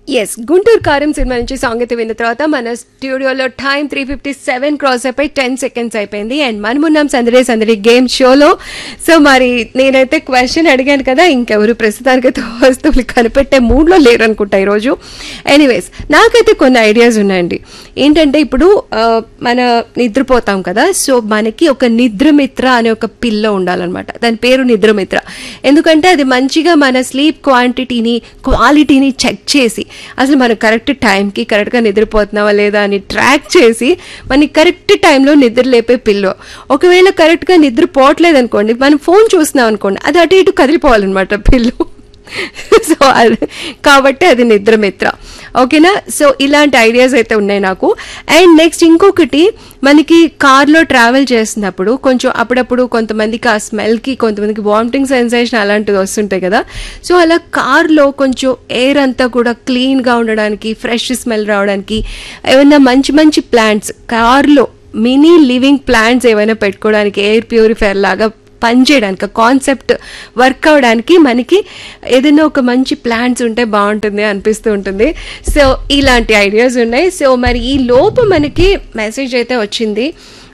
yes Guntur కారం cinema నుంచి song అయితే విన్న తర్వాత మన స్టూడియోలో time three fifty seven cross అయిపోయి టెన్ సెకండ్స్ అయిపోయింది అండ్ మనమున్నాం సందడి సందడి గేమ్ షోలో సో మరి నేనైతే క్వశ్చన్ అడిగాను కదా ఇంకెవరు ప్రస్తుతానికైతే వస్తువులు కనిపెట్టే మూడ్లో లేరు అనుకుంటా ఈరోజు ఎనీవేస్ నాకైతే కొన్ని ఐడియాస్ ఉన్నాయండి ఏంటంటే ఇప్పుడు ఆ, మన నిద్రపోతాం కదా సో మనకి ఒక నిద్రమిత్ర అనే ఒక పిల్ల ఉండాలన్నమాట దాని పేరు నిద్రమిత్ర ఎందుకంటే అది మంచిగా మన స్లీప్ క్వాంటిటీని క్వాలిటీని చెక్ చేసి అసలు మనం కరెక్ట్ టైంకి కరెక్ట్గా నిద్రపోతున్నావా లేదా అని ట్రాక్ చేసి మనకి కరెక్ట్ టైంలో నిద్ర లేపే పిల్లో ఒకవేళ కరెక్ట్గా నిద్రపోవట్లేదు అనుకోండి మనం ఫోన్ చూస్తున్నాం అనుకోండి అది అటు ఇటు కదిలిపోవాలన్నమాట పిల్లు సో అది కాబట్టి అది నిద్రమిత్ర ఓకేనా సో ఇలాంటి ఐడియాస్ అయితే ఉన్నాయి నాకు అండ్ నెక్స్ట్ ఇంకొకటి మనకి కార్లో ట్రావెల్ చేస్తున్నప్పుడు కొంచెం అప్పుడప్పుడు కొంతమందికి ఆ స్మెల్కి కొంతమందికి వామిటింగ్ సెన్సేషన్ అలాంటివి వస్తుంటాయి కదా సో అలా కార్లో కొంచెం ఎయిర్ అంతా కూడా క్లీన్గా ఉండడానికి ఫ్రెష్ స్మెల్ రావడానికి ఏమైనా మంచి మంచి ప్లాంట్స్ కార్లో మినీ లివింగ్ ప్లాంట్స్ ఏమైనా పెట్టుకోవడానికి ఎయిర్ ప్యూరిఫైయర్ లాగా పనిచేయడానికి కాన్సెప్ట్ వర్క్ అవడానికి మనకి ఏదైనా ఒక మంచి ప్లాన్స్ ఉంటే బాగుంటుంది అనిపిస్తూ ఉంటుంది సో ఇలాంటి ఐడియాస్ ఉన్నాయి సో మరి ఈ లోపు మనకి మెసేజ్ అయితే వచ్చింది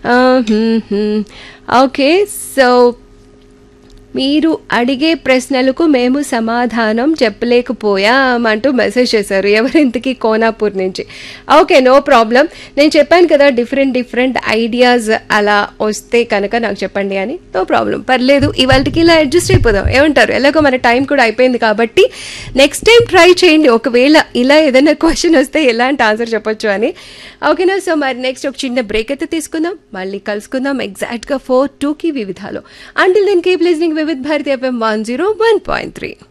ఓకే సో మీరు అడిగే ప్రశ్నలకు మేము సమాధానం చెప్పలేకపోయాం అంటూ మెసేజ్ చేశారు ఎవరింతకి కోనాపూర్ నుంచి ఓకే నో ప్రాబ్లం నేను చెప్పాను కదా డిఫరెంట్ డిఫరెంట్ ఐడియాస్ అలా వస్తే కనుక నాకు చెప్పండి అని నో ప్రాబ్లం పర్లేదు ఇవాళకి ఇలా అడ్జస్ట్ అయిపోదాం ఏమంటారు ఎలాగో మన టైం కూడా అయిపోయింది కాబట్టి నెక్స్ట్ టైం ట్రై చేయండి ఒకవేళ ఇలా ఏదైనా క్వశ్చన్ వస్తే ఎలాంటి ఆన్సర్ చెప్పొచ్చు అని ఓకేనా సో మరి నెక్స్ట్ ఒక చిన్న బ్రేక్ అయితే తీసుకుందాం మళ్ళీ కలుసుకుందాం ఎగ్జాక్ట్గా ఫోర్ టూకి వివిధాలు until then keep listening Vividh Bharati FM one zero one point three